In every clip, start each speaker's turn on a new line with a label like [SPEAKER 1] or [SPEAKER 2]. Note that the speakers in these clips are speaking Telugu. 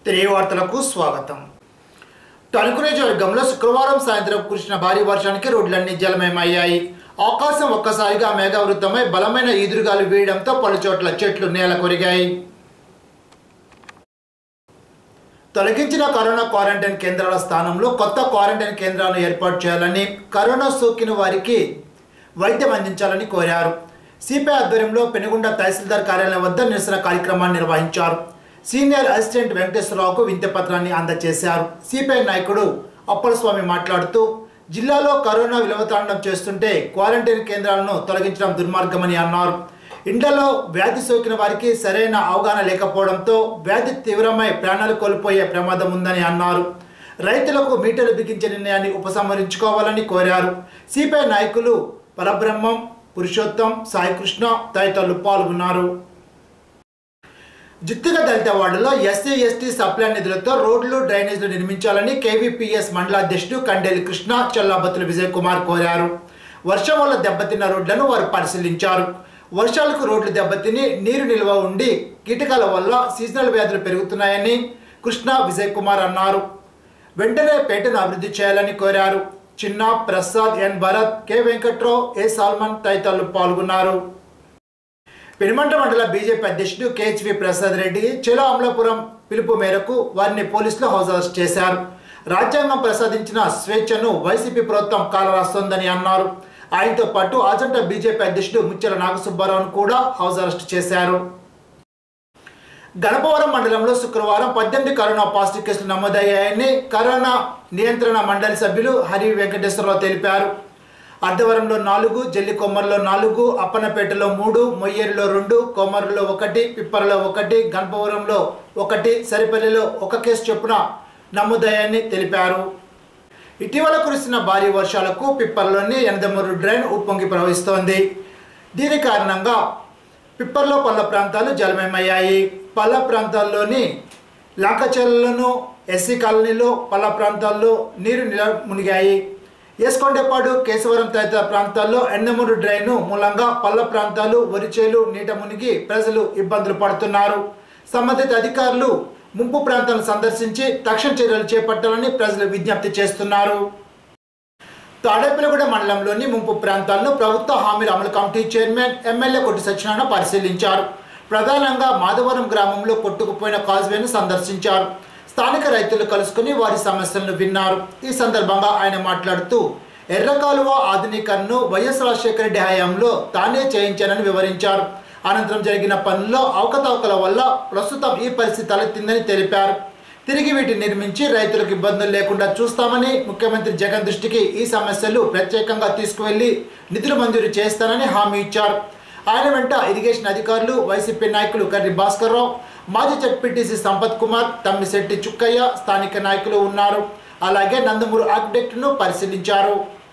[SPEAKER 1] తెలుగు వార్తలకు స్వాగతం తణుకు నియోజకవర్గంలో శుక్రవారం సాయంత్రం కురిసిన భారీ వర్షానికి రోడ్లన్నీ జలమయమయ్యాయి ఆకాశం ఒక్కసారిగా మేఘావృతమై బలమైన ఈదురుగాలు వీయడంతో పలు చోట్ల చెట్లు నేల కొరిగాయి తొలగించిన కరోనా క్వారంటైన్ కేంద్రాల స్థానంలో కొత్త క్వారంటైన్ కేంద్రాలను ఏర్పాటు చేయాలని కరోనా సోకిన వారికి వైద్యం అందించాలని కోరారు సిపిఐ ఆధ్వర్యంలో పెనుగొండ తహసీల్దార్ కార్యాలయం వద్ద నిరసన కార్యక్రమాన్ని నిర్వహించారు సీనియర్ అసిస్టెంట్ వెంకటేశ్వరరావుకు వింత పత్రాన్ని అందజేశారు సిపిఐ నాయకుడు అప్పలస్వామి మాట్లాడుతూ జిల్లాలో కరోనా విలవతాండం చేస్తుంటే క్వారంటైన్ కేంద్రాలను తొలగించడం దుర్మార్గమని అన్నారు ఇండ్లలో వ్యాధి సోకిన వారికి సరైన అవగాహన లేకపోవడంతో వ్యాధి తీవ్రమై ప్రాణాలు కోల్పోయే ప్రమాదం ఉందని అన్నారు రైతులకు మీటర్లు బిగించే నిర్ణయాన్ని ఉపసంహరించుకోవాలని కోరారు సిపిఐ నాయకులు పరబ్రహ్మం పురుషోత్తం సాయికృష్ణ తదితరులు పాల్గొన్నారు జుత్తిగ దళిత వార్డులో ఎస్సీ ఎస్టీ సప్లై నిధులతో రోడ్లు డ్రైనేజీలు నిర్మించాలని కేవీపీఎస్ మండల అధ్యక్షుడు కండేలి కృష్ణ చల్లాబత్తుల విజయ్ కుమార్ కోరారు వర్షం వల్ల దెబ్బతిన్న రోడ్లను వారు పరిశీలించారు వర్షాలకు రోడ్లు దెబ్బతిని నీరు నిల్వ ఉండి కీటకాల వల్ల సీజనల్ వ్యాధులు పెరుగుతున్నాయని కృష్ణ విజయ్ కుమార్ అన్నారు వెంటనే పేటను అభివృద్ధి చేయాలని కోరారు Chinna Prasad N Bharath K Venkatrao A Salman తదితరులు పాల్గొన్నారు పెనుమంట మండల బీజేపీ అధ్యక్షుడు కేహెచ్వి ప్రసాద్ రెడ్డి చెలో అమలాపురం పిలుపు మేరకు వారిని పోలీసులు హౌస్ అరెస్ట్ చేశారు రాజ్యాంగం ప్రసాదించిన స్వేచ్ఛను వైసీపీ ప్రభుత్వం కాలరాస్తోందని అన్నారు ఆయనతో పాటు ఆజంట బీజేపీ అధ్యక్షుడు ముచ్చల నాగసుబ్బారావును కూడా హౌస్ అరెస్ట్ చేశారు గణపవరం మండలంలో శుక్రవారం పద్దెనిమిది కరోనా పాజిటివ్ కేసులు నమోదయ్యాయని కరోనా నియంత్రణ మండలి సభ్యులు హరి వెంకటేశ్వరరావు తెలిపారు అర్ధవరంలో నాలుగు జల్లి కొమ్మర్లో నాలుగు అప్పనపేటలో మూడు మొయ్యేరులో రెండు కొమ్మర్లో ఒకటి పిప్పరలో ఒకటి గణపవరంలో ఒకటి సరిపల్లిలో ఒక కేసు చొప్పున నమోదయ్యాయని తెలిపారు ఇటీవల కురిసిన భారీ వర్షాలకు పిప్పర్లోని ఎనదమూరు డ్రైన్ ఉప్పొంగి ప్రవహిస్తోంది దీని కారణంగా పిప్పర్లో పల్ల ప్రాంతాలు జలమయమయ్యాయి పల్ల ప్రాంతాల్లోని లాంకచెర్లలోను ఎస్సీ కాలనీలో పల్ల ప్రాంతాల్లో నీరు నిల మునిగాయి ఏసుకొండపాడు కేశవరం తదితర ప్రాంతాల్లో ఎండమూరు డ్రైను మూలంగా పల్ల ప్రాంతాలు వరిచేలు నీట మునిగి ప్రజలు ఇబ్బందులు పడుతున్నారు సంబంధిత అధికారులు ముంపు ప్రాంతాలను సందర్శించి తక్షణ చర్యలు చేపట్టాలని ప్రజలు విజ్ఞప్తి చేస్తున్నారు తాడేపల్లిగూడ మండలంలోని ముంపు ప్రాంతాలను ప్రభుత్వ హామీల అమలు కమిటీ చైర్మన్ ఎమ్మెల్యే కొట్టి సత్యనారాయణ పరిశీలించారు ప్రధానంగా మాధవరం గ్రామంలో కొట్టుకుపోయిన కాజ్వేను సందర్శించారు స్థానిక రైతులు కలుసుకుని వారి సమస్యలను విన్నారు ఈ సందర్భంగా ఆయన మాట్లాడుతూ ఎర్రకాలువ ఆధునీకరణను వైఎస్ రాజశేఖర రెడ్డి హయాంలో తానే చేయించానని వివరించారు అనంతరం జరిగిన పనుల్లో అవకతవకల వల్ల ప్రస్తుతం ఈ పరిస్థితి తలెత్తిందని తెలిపారు తిరిగి వీటిని నిర్మించి రైతులకు ఇబ్బందులు లేకుండా చూస్తామని ముఖ్యమంత్రి జగన్ దృష్టికి ఈ సమస్యలు ప్రత్యేకంగా తీసుకువెళ్లి నిధులు మంజూరు చేస్తానని హామీ ఇచ్చారు ఆయన వెంట ఇరిగేషన్ అధికారులు వైసీపీ నాయకులు కర్రి భాస్కర్రావు మాజీ జడ్పీటీసీ సంపత్ కుమార్ తమ్మిశెట్టి చుక్కయ్య స్థానిక నాయకులు ఉన్నారు అలాగే నందమూరు ఆర్కిటెక్ట్ను పరిశీలించారు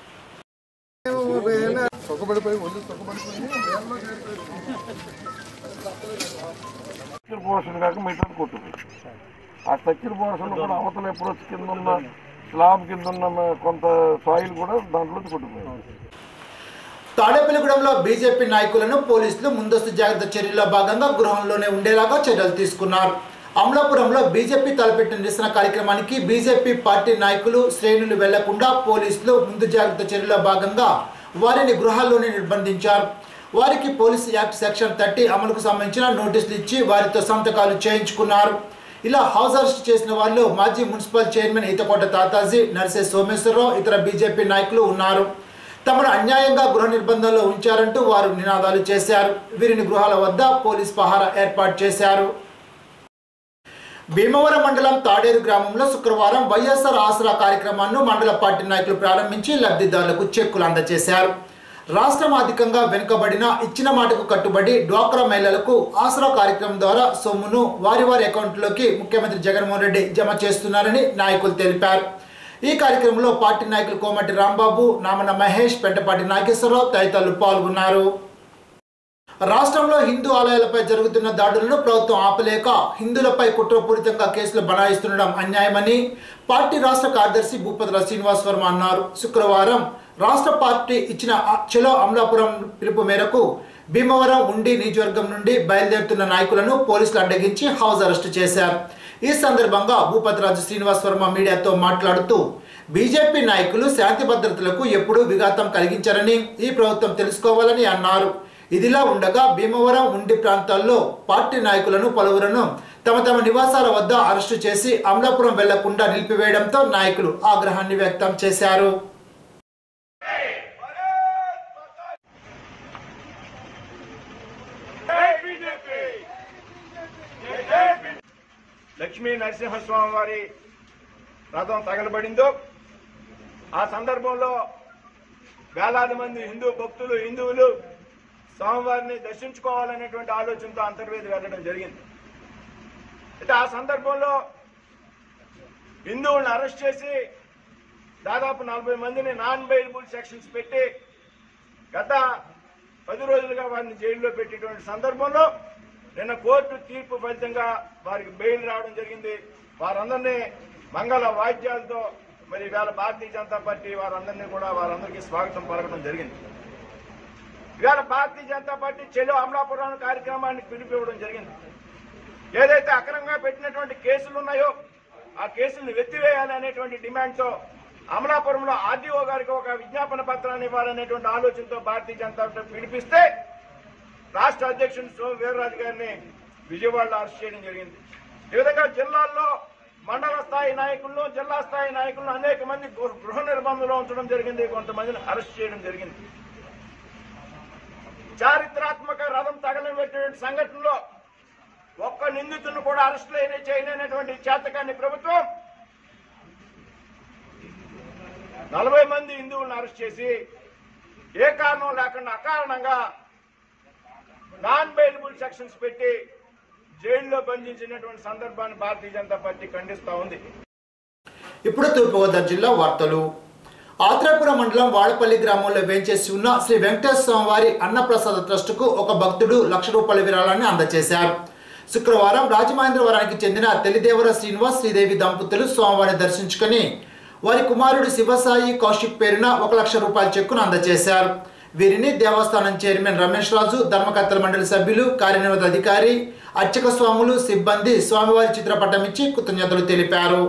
[SPEAKER 2] స్ట్రక్చర్ పోర్షన్ కాక మీటర్ కొట్టుంది ఆ స్ట్రక్చర్ పోర్షన్ కూడా అవతల ఎప్పుడు వచ్చి కింద ఉన్న స్లాబ్ కింద ఉన్న కొంత సాయిల్ కూడా దాంట్లో కొట్టుకుపోయింది
[SPEAKER 1] తాడేపల్లిగూడెంలో బీజేపీ నాయకులను పోలీసులు ముందస్తు జాగ్రత్త చర్యల్లో భాగంగా గృహంలోనే ఉండేలాగా చర్యలు తీసుకున్నారు అమలాపురంలో బీజేపీ తలపెట్టిన నిరసన కార్యక్రమానికి బీజేపీ పార్టీ నాయకులు శ్రేణులు వెళ్లకుండా పోలీసులు ముందు జాగ్రత్త చర్యల్లో భాగంగా వారిని గృహాల్లోనే నిర్బంధించారు వారికి పోలీస్ యాక్ట్ సెక్షన్ థర్టీ అమలుకు సంబంధించిన నోటీసులు ఇచ్చి వారితో సంతకాలు చేయించుకున్నారు ఇలా హౌస్ అరెస్ట్ చేసిన వాళ్ళు మాజీ మున్సిపల్ చైర్మన్ ఈతకోట తాతాజీ నర్సే సోమేశ్వరరావు ఇతర బీజేపీ నాయకులు ఉన్నారు తమను అన్యాయంగా గృహ నిర్బంధంలో ఉంచారంటూ వారు నినాదాలు చేశారు వీరిని గృహాల వద్ద పోలీస్ పహారా ఏర్పాటు చేశారు భీమవరం మండలం తాడేరు గ్రామంలో శుక్రవారం వైఎస్ఆర్ ఆసరా కార్యక్రమాన్ని మండల పార్టీ నాయకులు ప్రారంభించి లబ్ధిదారులకు చెక్కులు అందజేశారు రాష్ట్రం అధికంగా వెనుకబడిన ఇచ్చిన మాటకు కట్టుబడి డ్వాక్రా మహిళలకు ఆసరా కార్యక్రమం ద్వారా సొమ్మును వారి వారి అకౌంట్లోకి ముఖ్యమంత్రి జగన్మోహన్ రెడ్డి జమ చేస్తున్నారని నాయకులు తెలిపారు ఈ కార్యక్రమంలో పార్టీ నాయకులు కోమటి రాంబాబు నామన మహేష్ పెంటపాటి నాగేశ్వరరావు తదితరులు పాల్గొన్నారు రాష్ట్రంలో హిందూ ఆలయాలపై జరుగుతున్న దాడులను ప్రభుత్వం ఆపలేక హిందువులపై కుట్రపూరితంగా కేసులు బనాయిస్తుండడం అన్యాయమని పార్టీ రాష్ట్ర కార్యదర్శి భూపతుల శ్రీనివాస్ వర్మ అన్నారు శుక్రవారం రాష్ట్ర పార్టీ ఇచ్చిన ఆ- చలో అమలాపురం పిలుపు మేరకు భీమవరం ఉండి నియోజకవర్గం నుండి బయలుదేరుతున్న నాయకులను పోలీసులు అడ్డగించి హౌస్ అరెస్ట్ చేశారు ఈ సందర్భంగా భూపతిరాజు శ్రీనివాస్ వర్మ మీడియాతో మాట్లాడుతూ బీజేపీ నాయకులు శాంతి భద్రతలకు ఎప్పుడూ విఘాతం కలిగించారని ఈ ప్రభుత్వం తెలుసుకోవాలని అన్నారు ఇదిలా ఉండగా భీమవరం ఉండి ప్రాంతాల్లో పార్టీ నాయకులను పలువురును తమ తమ నివాసాల వద్ద అరెస్టు చేసి అమలాపురం వెళ్లకుండా నిలిపివేయడంతో నాయకులు ఆగ్రహాన్ని వ్యక్తం చేశారు
[SPEAKER 3] లక్ష్మీ నరసింహస్వామి వారి రథం తగలబడిందో ఆ సందర్భంలో వేలాది మంది హిందూ భక్తులు హిందువులు స్వామివారిని దర్శించుకోవాలనేటువంటి ఆలోచనతో అంతర్వేది వెళ్ళడం జరిగింది అయితే ఆ సందర్భంలో హిందువులను అరెస్ట్ చేసి దాదాపు నలభై మందిని నాన్ బెయిలబుల్ సెక్షన్స్ పెట్టి గత పది రోజులుగా వారిని జైల్లో పెట్టేటువంటి సందర్భంలో నిన్న కోర్టు తీర్పు ఫలితంగా వారికి బెయిల్ రావడం జరిగింది వారందరినీ మంగళ వాయిద్యాలతో మరి ఇవాళ భారతీయ జనతా పార్టీ వారందరినీ కూడా వారందరికీ స్వాగతం పలకడం జరిగింది ఇవాళ భారతీయ జనతా పార్టీ చెలో అమలాపురం కార్యక్రమాన్ని పిలిపివ్వడం జరిగింది ఏదైతే అక్రమంగా పెట్టినటువంటి కేసులు ఉన్నాయో ఆ కేసులను వెత్తివేయాలి అనేటువంటి డిమాండ్తో అమలాపురంలో ఆర్డీఓ గారికి ఒక విజ్ఞాపన పత్రాన్ని ఇవ్వాలనేటువంటి ఆలోచనతో భారతీయ జనతా పార్టీ పిలిపిస్తే రాష్ట్ర అధ్యక్షుడు సోమ వీర్రాజు గారిని విజయవాడలో అరెస్ట్ చేయడం జరిగింది ఈ విధంగా జిల్లాల్లో మండల స్థాయి నాయకులను జిల్లా స్థాయి నాయకులను అనేక మంది గృహ గృహ నిర్బంధంలో ఉంచడం జరిగింది కొంతమందిని అరెస్ట్ చేయడం జరిగింది చారిత్రాత్మక రథం తగలబెట్టినటువంటి సంఘటనలో ఒక్క నిందితులను కూడా అరెస్ట్ చేయలేనటువంటి చేతకాన్ని ప్రభుత్వం నలభై మంది హిందువులను అరెస్ట్ చేసి ఏ కారణం లేకుండా అకారణంగా నాన్ బెయిలబుల్ సెక్షన్స్ పెట్టి జైల్లో బంధించినటువంటి సందర్భాన్ని భారతీయ జనతా పార్టీ ఖండిస్తా ఉంది
[SPEAKER 1] ఇప్పుడు తూర్పుగోదావరి జిల్లా వార్తలు ఆత్రేపురం మండలం వాడపల్లి గ్రామంలో వేంచేసి ఉన్న శ్రీ వెంకటేశ్వర స్వామి వారి అన్నప్రసాద ట్రస్టుకు ఒక భక్తుడు లక్ష రూపాయల విరాళాన్ని అందజేశారు శుక్రవారం రాజమహేంద్రవరానికి చెందిన తెలిదేవర శ్రీనివాస్ శ్రీదేవి దంపతులు స్వామివారిని దర్శించుకొని వారి కుమారుడు శివసాయి కౌశిక్ పేరున ఒక లక్ష రూపాయల చెక్కును అందజేశారు వీరిని దేవస్థానం చైర్మన్ రమేష్ రాజు ధర్మకర్తల మండలి సభ్యులు కార్యనిర్వహణ అధికారి అర్చక స్వాములు సిబ్బంది స్వామివారి చిత్రపటం ఇచ్చి కృతజ్ఞతలు తెలిపారు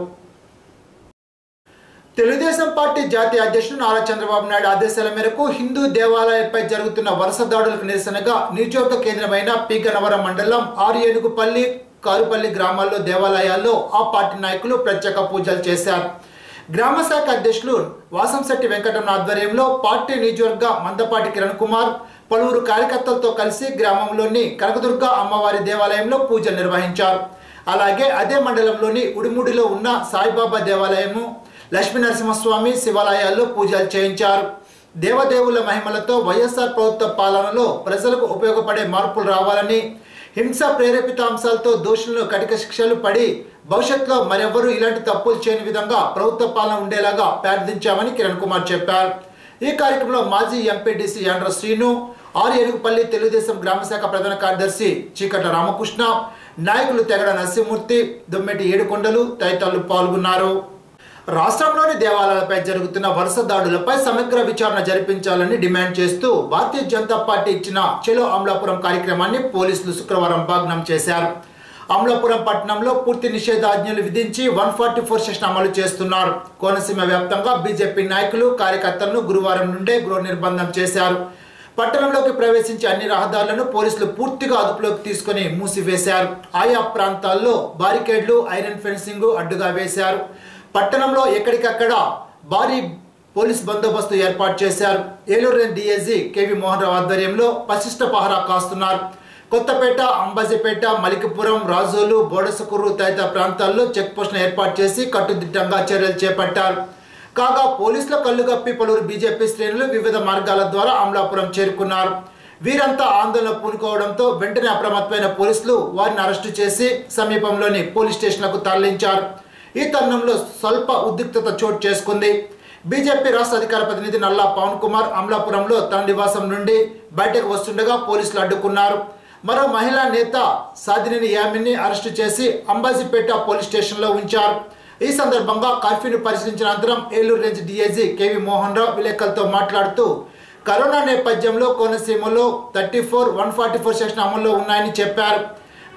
[SPEAKER 1] తెలుగుదేశం పార్టీ జాతీయ అధ్యక్షుడు నారా చంద్రబాబు నాయుడు ఆదేశాల మేరకు హిందూ దేవాలయాలపై జరుగుతున్న వరుస దాడులకు నిరసనగా నియోజక కేంద్రమైన పి గన్నవరం మండలం ఆరు ఏనుగుపల్లి కారుపల్లి గ్రామాల్లో దేవాలయాల్లో ఆ పార్టీ నాయకులు ప్రత్యేక పూజలు చేశారు గ్రామ శాఖ అధ్యక్షులు వాసంశెట్టి వెంకటరమణ ఆధ్వర్యంలో పార్టీ నియోజకవర్గ మందపాటి కిరణ్ కుమార్ పలువురు కార్యకర్తలతో కలిసి గ్రామంలోని కనకదుర్గ అమ్మవారి దేవాలయంలో పూజలు నిర్వహించారు అలాగే అదే మండలంలోని ఉడిముడిలో ఉన్న సాయిబాబా దేవాలయము లక్ష్మీ నరసింహస్వామి శివాలయాల్లో పూజలు చేయించారు దేవదేవుల మహిమలతో వైఎస్ఆర్ ప్రభుత్వ పాలనలో ప్రజలకు ఉపయోగపడే మార్పులు రావాలని హింస ప్రేరేపిత అంశాలతో దోషులను కటిక శిక్షలు పడి భవిష్యత్తులో మరెవ్వరూ ఇలాంటి తప్పులు చేయని విధంగా ప్రభుత్వ పాలన ఉండేలాగా ప్రార్థించామని కిరణ్ కుమార్ చెప్పారు ఈ కార్యక్రమంలో మాజీ ఎంపీడీసీ యాండ్ర శ్రీను ఆరు ఏనుగుపల్లి తెలుగుదేశం గ్రామశాఖ ప్రధాన కార్యదర్శి చీకట్ల రామకృష్ణ నాయకులు తెగడ నరసింహమూర్తి దొమ్మెటి ఏడుకొండలు తదితరులు పాల్గొన్నారు రాష్ట్రంలోని దేవాలయాలపై జరుగుతున్న వరుస దాడులపై సమగ్ర విచారణ జరిపించాలని డిమాండ్ చేస్తూ భారతీయ జనతా పార్టీ ఇచ్చిన చెలో అమలాపురం కార్యక్రమాన్ని పోలీసులు శుక్రవారం భగ్నం చేశారు అమలాపురం పట్టణంలో పూర్తి నిషేధాజ్ఞలు విధించి వన్ ఫార్టీ ఫోర్ సెషన్ అమలు చేస్తున్నారు కోనసీమ వ్యాప్తంగా బీజేపీ నాయకులు కార్యకర్తలను గురువారం నుండే గృహ నిర్బంధం చేశారు పట్టణంలోకి ప్రవేశించే అన్ని రహదారులను పోలీసులు పూర్తిగా అదుపులోకి తీసుకుని మూసివేశారు ఆయా ప్రాంతాల్లో బారికేడ్లు ఐరన్ ఫెన్సింగ్ అడ్డుగా వేశారు పట్టణంలో ఎక్కడికక్కడ భారీ పోలీస్ బందోబస్తు ఏర్పాటు చేశారు ఏలూరు డిఎస్జీ కేవి మోహన్ రావు ఆధ్వర్యంలో పశిష్ట పహరా కాస్తున్నారు కొత్తపేట అంబాజీపేట మలికిపురం రాజోలు బోడసకూరు తదితర ప్రాంతాల్లో చెక్ పోస్టును ఏర్పాటు చేసి కట్టుదిట్టంగా చర్యలు చేపట్టారు కాగా పోలీసుల కళ్ళు కప్పి పలువురు బీజేపీ శ్రేణులు వివిధ మార్గాల ద్వారా అమలాపురం చేరుకున్నారు వీరంతా ఆందోళన పూనుకోవడంతో వెంటనే అప్రమత్తమైన పోలీసులు వారిని అరెస్టు చేసి సమీపంలోని పోలీస్ స్టేషన్లకు తరలించారు ఈ తరుణంలో స్వల్ప ఉద్రిక్తత చోటు చేసుకుంది బీజేపీ రాష్ట్ర అధికార ప్రతినిధి నల్లా పవన్ కుమార్ అమలాపురంలో తన నివాసం నుండి బయటకు వస్తుండగా పోలీసులు అడ్డుకున్నారు మరో మహిళా నేత సాధినేని యామిని అరెస్టు చేసి అంబాజీపేట పోలీస్ స్టేషన్లో ఉంచారు ఈ సందర్భంగా కర్ఫ్యూను పరిశీలించిన అనంతరం Eluru range DIG KV Mohan Rao విలేకరులతో మాట్లాడుతూ కరోనా నేపథ్యంలో కోనసీమలో thirty four one forty four section అమల్లో ఉన్నాయని చెప్పారు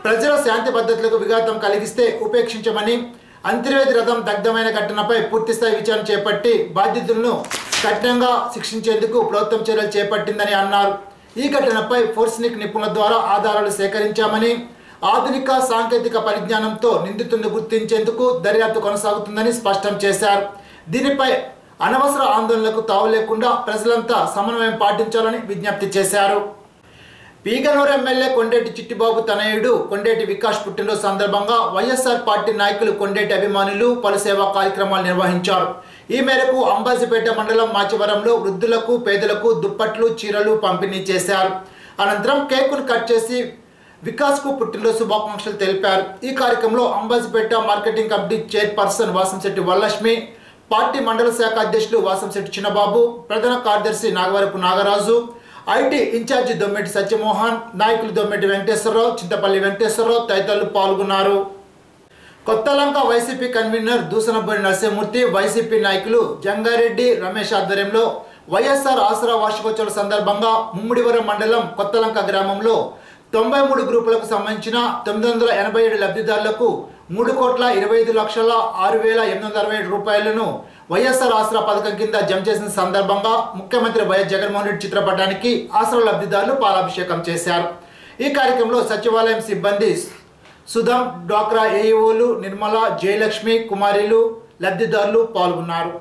[SPEAKER 1] ప్రజల శాంతి భద్రతలకు విఘాతం కలిగిస్తే ఉపేక్షించమని అంతర్వేది రథం దగ్ధమైన ఘటనపై పూర్తిస్థాయి విచారణ చేపట్టి బాధితులను కఠినంగా శిక్షించేందుకు ప్రభుత్వం చర్యలు చేపట్టిందని అన్నారు ఈ ఘటనపై ఫోర్స్నిక్ నిపుణుల ద్వారా ఆధారాలు సేకరించామని ఆధునిక సాంకేతిక పరిజ్ఞానంతో నిందితులను గుర్తించేందుకు దర్యాప్తు కొనసాగుతుందని స్పష్టం చేశారు దీనిపై అనవసర ఆందోళనలకు తావు లేకుండా ప్రజలంతా సమన్వయం పాటించాలని విజ్ఞప్తి చేశారు పీగనూరు ఎమ్మెల్యే కొండేటి చిట్టిబాబు తనయుడు కొండేటి వికాస్ పుట్టినరోజు సందర్భంగా వైఎస్ఆర్ పార్టీ నాయకులు కొండేటి అభిమానులు పలు సేవా కార్యక్రమాలు నిర్వహించారు ఈ మేరకు అంబాజీపేట మండలం మాచివరంలో వృద్ధులకు పేదలకు దుప్పట్లు చీరలు పంపిణీ చేశారు అనంతరం కేకును కట్ చేసి వికాస్కు పుట్టినరోజు శుభాకాంక్షలు తెలిపారు ఈ కార్యక్రమంలో Ambajipeta marketing committee chairperson Vasamsetti Varalakshmi party మండల శాఖ అధ్యక్షులు వాసంశెట్టి చిన్నబాబు ప్రధాన కార్యదర్శి నాగవరపు నాగరాజు ఐటీ ఇన్ఛార్జి దొమ్మెటి సత్యమోహన్ నాయకులు దొమ్మెటి వెంకటేశ్వరరావు చింతపల్లి వెంకటేశ్వరరావు తదితరులు పాల్గొన్నారు Kothalanka YCP convener Dusanaboyi Narasimhamurthy YCP నాయకులు జంగారెడ్డి రమేష్ ఆధ్వర్యంలో వైఎస్ఆర్ ఆసరా వార్షికోత్సవాల సందర్భంగా ముమ్మిడివరం మండలం కొత్తలంక గ్రామంలో తొంభై మూడు గ్రూపులకు సంబంధించిన తొమ్మిది వందల ఎనభై ఏడు లబ్ధిదారులకు మూడు కోట్ల ఇరవై ఐదు లక్షల ఆరు వేల ఎనిమిది వందల అరవై ఏడు రూపాయలను వైఎస్ఆర్ ఆసరా పథకం కింద జమ చేసిన సందర్భంగా ముఖ్యమంత్రి వైఎస్ జగన్మోహన్ రెడ్డి చిత్రపటానికి ఆసరా లబ్ధిదారులు పాలాభిషేకం చేశారు ఈ కార్యక్రమంలో సచివాలయం సిబ్బంది సుధాం డ్వాక్రా ఏఈఓలు నిర్మల జయలక్ష్మి కుమారిలు లబ్ధిదారులు పాల్గొన్నారు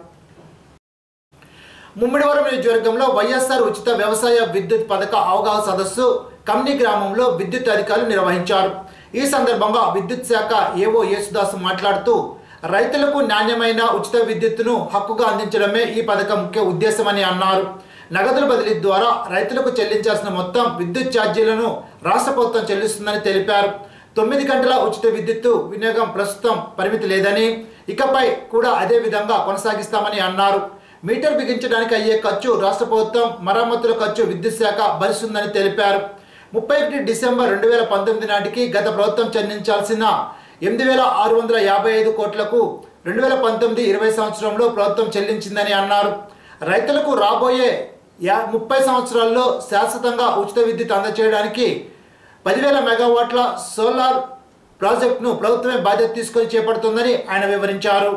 [SPEAKER 1] ముమ్మిడివరం నియోజకవర్గంలో వైఎస్ఆర్ ఉచిత వ్యవసాయ విద్యుత్ పథక అవగాహన సదస్సు కమ్ని గ్రామంలో విద్యుత్ అధికారులు నిర్వహించారు ఈ సందర్భంగా విద్యుత్ శాఖ ఏవో యేసుదాస్ మాట్లాడుతూ రైతులకు నాణ్యమైన ఉచిత విద్యుత్తును హక్కుగా అందించడమే ఈ పథకం ముఖ్య ఉద్దేశమని అన్నారు నగదుల బదిలీ ద్వారా రైతులకు చెల్లించాల్సిన మొత్తం విద్యుత్ ఛార్జీలను రాష్ట్ర ప్రభుత్వం చెల్లిస్తుందని తెలిపారు తొమ్మిది గంటల ఉచిత విద్యుత్తు వినియోగం ప్రస్తుతం పరిమితి లేదని ఇకపై కూడా అదే విధంగా కొనసాగిస్తామని అన్నారు మీటర్ బిగించడానికి అయ్యే ఖర్చు రాష్ట్ర ప్రభుత్వం మరమ్మతుల ఖర్చు విద్యుత్ శాఖ భరిస్తుందని తెలిపారు ముప్పై ఒకటి డిసెంబర్ రెండు వేల పంతొమ్మిది నాటికి గత ప్రభుత్వం చెల్లించాల్సిన ఎనిమిది వేల ఆరు వందల యాభై ఐదు కోట్లకు రెండు వేల పంతొమ్మిది ఇరవై సంవత్సరంలో ప్రభుత్వం చెల్లించిందని అన్నారు రైతులకు రాబోయే యా ముప్పై సంవత్సరాల్లో శాశ్వతంగా ఉచిత విద్యుత్ అందజేయడానికి పదివేల మెగావాట్ల సోలార్ ప్రాజెక్టును ప్రభుత్వమే బాధ్యత తీసుకొని చేపడుతుందని ఆయన వివరించారు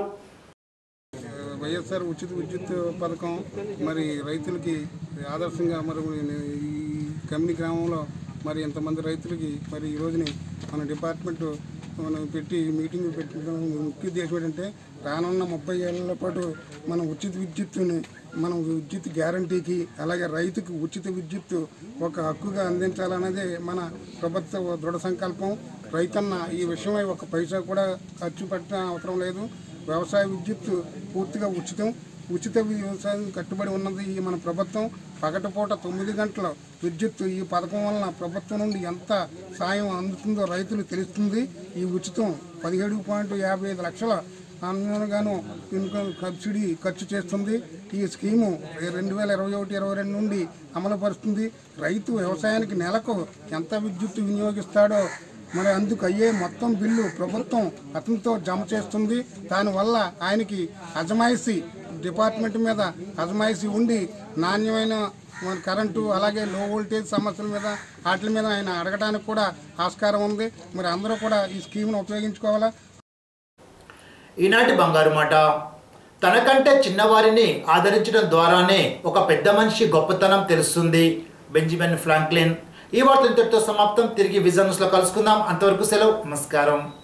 [SPEAKER 4] వైఎస్ఆర్ ఉచిత విద్యుత్ పథకం మరి రైతులకి ఆదర్శంగా మరి ఈ కమ్ని గ్రామంలో మరి ఎంతమంది రైతులకి మరి ఈ రోజుని మన డిపార్ట్మెంట్ మనం పెట్టి మీటింగ్ పెట్టడం ముఖ్య ఉద్దేశం ఏంటంటే రానున్న ముప్పై ఏళ్ల పాటు మనం ఉచిత విద్యుత్తుని మనం విద్యుత్ గ్యారంటీకి అలాగే రైతుకు ఉచిత విద్యుత్ ఒక హక్కుగా అందించాలన్నదే మన ప్రభుత్వ దృఢ సంకల్పం రైతన్న ఈ విషయమై ఒక పైసా కూడా ఖర్చు పెట్ట అవసరం లేదు వ్యవసాయ విద్యుత్ పూర్తిగా ఉచితం ఉచిత వ్యవసాయం కట్టుబడి ఉన్నది ఈ మన ప్రభుత్వం పగటిపూట తొమ్మిది గంటల విద్యుత్ ఈ పథకం వలన ప్రభుత్వం నుండి ఎంత సాయం అందుతుందో రైతులు తెలుస్తుంది ఈ ఉచితం పదిహేడు పాయింట్ యాభై ఐదు లక్షల అనుగుణంగాను ఇన్కమ్ సబ్సిడీ ఖర్చు చేస్తుంది ఈ స్కీము రెండు వేల ఇరవై ఒకటి ఇరవై రెండు నుండి అమలు పరుస్తుంది రైతు వ్యవసాయానికి నెలకు ఎంత విద్యుత్ వినియోగిస్తాడో మరి అందుకు అయ్యే మొత్తం బిల్లు ప్రభుత్వం అతనితో జమ చేస్తుంది దానివల్ల ఆయనకి అజమాయిషీ డిపార్ట్మెంట్ మీద అజమాయిషీ ఉండి నాణ్యమైన మరి కరెంటు అలాగే లో వోల్టేజ్ సమస్యల మీద వాటి మీద ఆయన అడగడానికి కూడా ఆస్కారం ఉంది మరి అందరూ కూడా ఈ స్కీమ్ను ఉపయోగించుకోవాలా
[SPEAKER 1] ఈనాటి బంగారు మాట తనకంటే చిన్నవారిని ఆదరించడం ద్వారానే ఒక పెద్ద మనిషి గొప్పతనం తెలుస్తుంది బెంజమిన్ ఫ్రాంక్లిన్ ఈ వార్త ఇంతటితో సమాప్తం తిరిగి విజన్స్ లో కలుసుకుందాం అంతవరకు సెలవు నమస్కారం